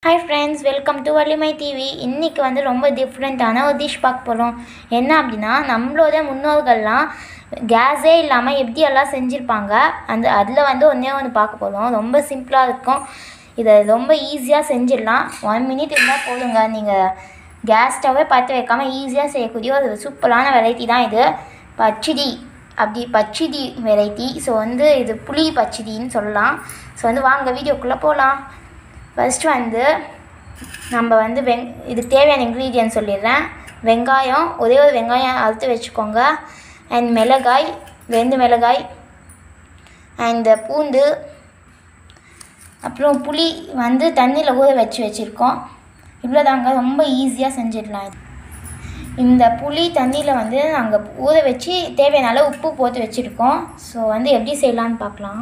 hi friends welcome to Valimai TV இன்றைக்கி வந்து ரொம்ப டிஃப்ரெண்ட்டான ஒரு டிஷ் பார்க்க போகிறோம் என்ன அப்படின்னா நம்மளோட முன்னோர்கள்லாம் கேஸே இல்லாமல் எப்படி எல்லாம் செஞ்சுருப்பாங்க அந்த அதில் வந்து ஒன்றே ஒன்று பார்க்க போகிறோம் ரொம்ப சிம்பிளாக இருக்கும் இதை ரொம்ப ஈஸியாக செஞ்சிடலாம் ஒன் மினிட் இருந்தால் போதுங்க நீங்கள் கேஸ் ஸ்டவ்வே பற்ற வைக்காமல் ஈஸியாக செய்யக்கூடிய ஒரு சூப்பரான வெரைட்டி தான் இது பச்சடி அப்படி பச்சடி வெரைட்டி ஸோ வந்து இது புளி பச்சடின்னு சொல்லலாம் ஸோ வந்து வாங்க வீடியோக்குள்ளே போகலாம் ஃபஸ்ட்டு வந்து நம்ம வந்து வெங் இதுக்கு தேவையான இன்க்ரீடியன்ட் சொல்லிடுறேன் வெங்காயம் ஒரே ஒரு வெங்காயம் அறுத்து வச்சுக்கோங்க அண்ட் மிளகாய் ரெண்டு மிளகாய் அண்ட் பூண்டு அப்புறம் புளி வந்து தண்ணியில் ஊற வச்சு வச்சுருக்கோம் இவ்வளோதாங்க ரொம்ப ஈஸியாக செஞ்சிடலாம் இது இந்த புளி தண்ணியில் வந்து நாங்கள் ஊற வச்சு தேவையான அளவு உப்பு போட்டு வச்சுருக்கோம் ஸோ வந்து எப்படி செய்யலான்னு பார்க்கலாம்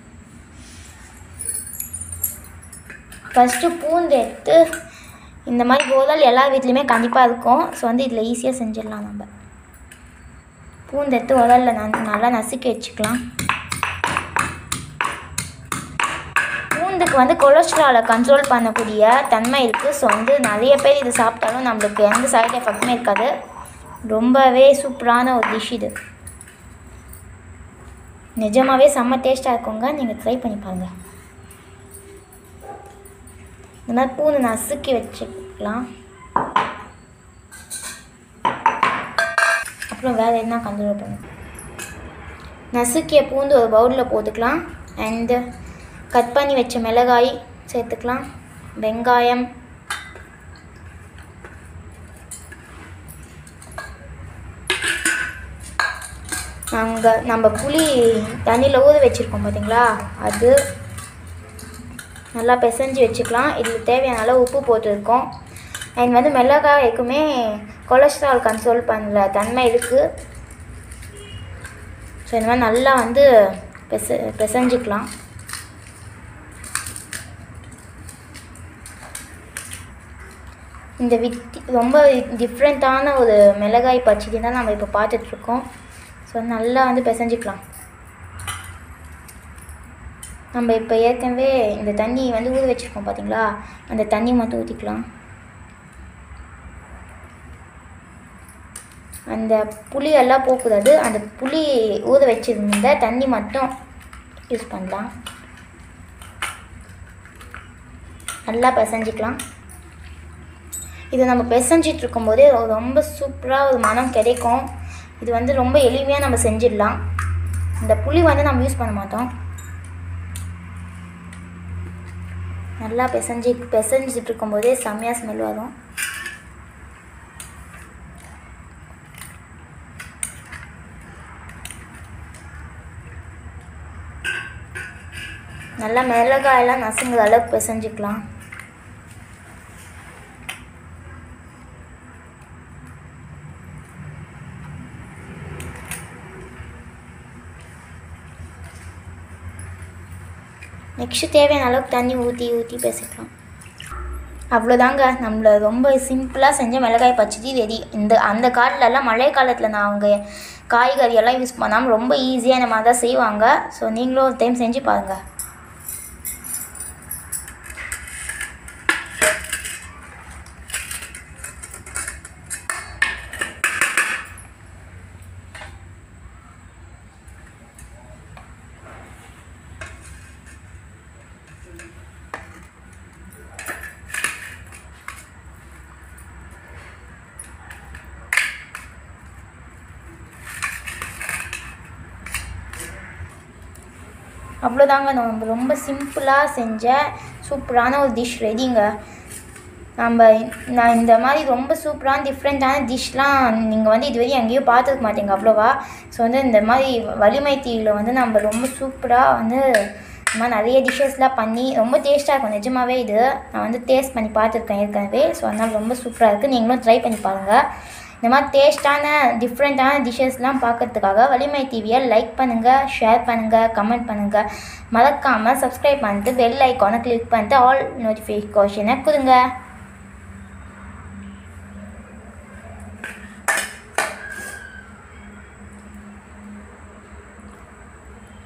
ஃபஸ்ட்டு பூண்டு எடுத்து இந்த மாதிரி கோதல் எல்லா வீட்லேயுமே கண்டிப்பாக இருக்கும் ஸோ வந்து இதில் ஈஸியாக செஞ்சிடலாம் நம்ம பூண்டு எடுத்து உதலில் ந நல்லா நசுக்கி வச்சுக்கலாம் பூண்டுக்கு வந்து கொலஸ்ட்ராலை கண்ட்ரோல் பண்ணக்கூடிய தன்மை இருக்குது ஸோ வந்து நிறைய பேர் இது சாப்பிட்டாலும் நம்மளுக்கு எந்த சைடு எஃபெக்ட்டுமே இருக்காது ரொம்பவே சூப்பரான ஒரு டிஷ் இது நிஜமாகவே செம்ம டேஸ்ட்டாக இருக்குங்க நீங்கள் ட்ரை பண்ணி பாருங்கள் இந்த மாதிரி பூண்டு நசுக்கி வச்சுக்கலாம் அப்புறம் வேறு என்ன கண்ட்ரோல் பண்ணும் நசுக்கிய பூண்டு ஒரு பவுலில் போட்டுக்கலாம் அண்டு கட் பண்ணி வச்ச மிளகாய் சேர்த்துக்கலாம் வெங்காயம் நாங்கள் நம்ம புளி தண்ணியில் ஊற வச்சுருக்கோம் பார்த்தீங்களா அது நல்லா பிசைஞ்சு வச்சுக்கலாம் இதில் தேவையான அளவு உப்பு போட்டிருக்கோம் அண்ட் வந்து மிளகாய்க்குமே கொலஸ்ட்ரால் கண்ட்ரோல் பண்ணல தன்மை இருக்குது ஸோ இந்த மாதிரி நல்லா வந்து பெச பிசைஞ்சிக்கலாம் இந்த வித்தி ரொம்ப டிஃப்ரெண்ட்டான ஒரு மிளகாய் பச்சடி தான் நம்ம இப்போ பார்த்துட்ருக்கோம் ஸோ நல்லா வந்து பிசைஞ்சிக்கலாம் நம்ம இப்போ ஏற்கனவே இந்த தண்ணி வந்து ஊற வச்சுருக்கோம் பார்த்தீங்களா அந்த தண்ணி மட்டும் ஊற்றிக்கலாம் அந்த புளி எல்லாம் போகக்கூடாது அந்த புளி ஊற வச்சுருந்த தண்ணி மட்டும் யூஸ் பண்ணலாம் நல்லா பிசைஞ்சிக்கலாம் இது நம்ம பிசைஞ்சிட்டு இருக்கும்போதே ரொம்ப சூப்பராக ஒரு மனம் கிடைக்கும் இது வந்து ரொம்ப எளிமையாக நம்ம செஞ்சிடலாம் இந்த புளி வந்து நம்ம யூஸ் பண்ண மாட்டோம் நல்லா பிசைஞ்சு பிசைஞ்சிட்டு இருக்கும்போதே செம்மையாக ஸ்மெல் வரும் நல்லா மிளகாயெல்லாம் நசுங்குற அளவுக்கு பிசைஞ்சிக்கலாம் நெக்ஸ்ட்டு தேவையான அளவுக்கு தண்ணி ஊற்றி ஊற்றி பேசிக்கலாம் அவ்வளோதாங்க நம்மள ரொம்ப சிம்பிளாக செஞ்ச மிளகாய் பச்சடி ரெடி இந்த அந்த காலத்துலலாம் மழை காலத்தில் நான் அவங்க காய்கறி எல்லாம் யூஸ் பண்ணாமல் ரொம்ப ஈஸியாக இந்த மாதிரி தான் செய்வாங்க ஸோ நீங்களும் ஒரு டைம் செஞ்சு பாருங்கள் அவ்வளோதாங்க நம்ம ரொம்ப சிம்பிளாக செஞ்ச சூப்பரான ஒரு டிஷ் ரெடிங்க நம்ம நான் இந்த மாதிரி ரொம்ப சூப்பரான டிஃப்ரெண்ட்டான டிஷ்லாம் நீங்கள் வந்து இதுவரையும் எங்கேயும் பார்த்துருக்க மாட்டீங்க அவ்வளோவா ஸோ வந்து இந்த மாதிரி வலிமை தீயில் வந்து நம்ம ரொம்ப சூப்பராக வந்து இந்த மாதிரி நிறைய டிஷ்ஷஸ்லாம் பண்ணி ரொம்ப டேஸ்ட்டாக இருக்கும் நிஜமாகவே இது நான் வந்து டேஸ்ட் பண்ணி பார்த்துருக்கேன் ஏற்கனவே ஸோ அதனால் ரொம்ப சூப்பராக இருக்குது நீங்களும் ட்ரை பண்ணி பாருங்கள் இந்த மாதிரி டேஸ்ட்டான டிஃப்ரெண்ட்டான டிஷ்ஷஸ்லாம் பார்க்கறதுக்காக வலிமை டிவியை லைக் பண்ணுங்கள் ஷேர் பண்ணுங்கள் கமெண்ட் பண்ணுங்கள் மறக்காமல் சப்ஸ்கிரைப் பண்ணிட்டு பெல் ஐக்கானை கிளிக் பண்ணிட்டு ஆல் நோட்டிஃபிகேஷனை கொடுங்க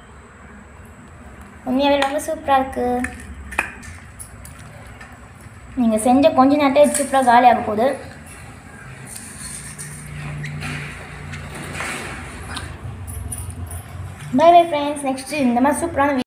உண்மையாகவே ரொம்ப சூப்பராக இருக்குது நீங்கள் செஞ்ச கொஞ்ச நேரத்தில் இது சூப்பராக காலியாக போகுது பை பை ஃப்ரெண்ட்ஸ் நெக்ஸ்ட்டு இந்த மாதிரி சூப்பரான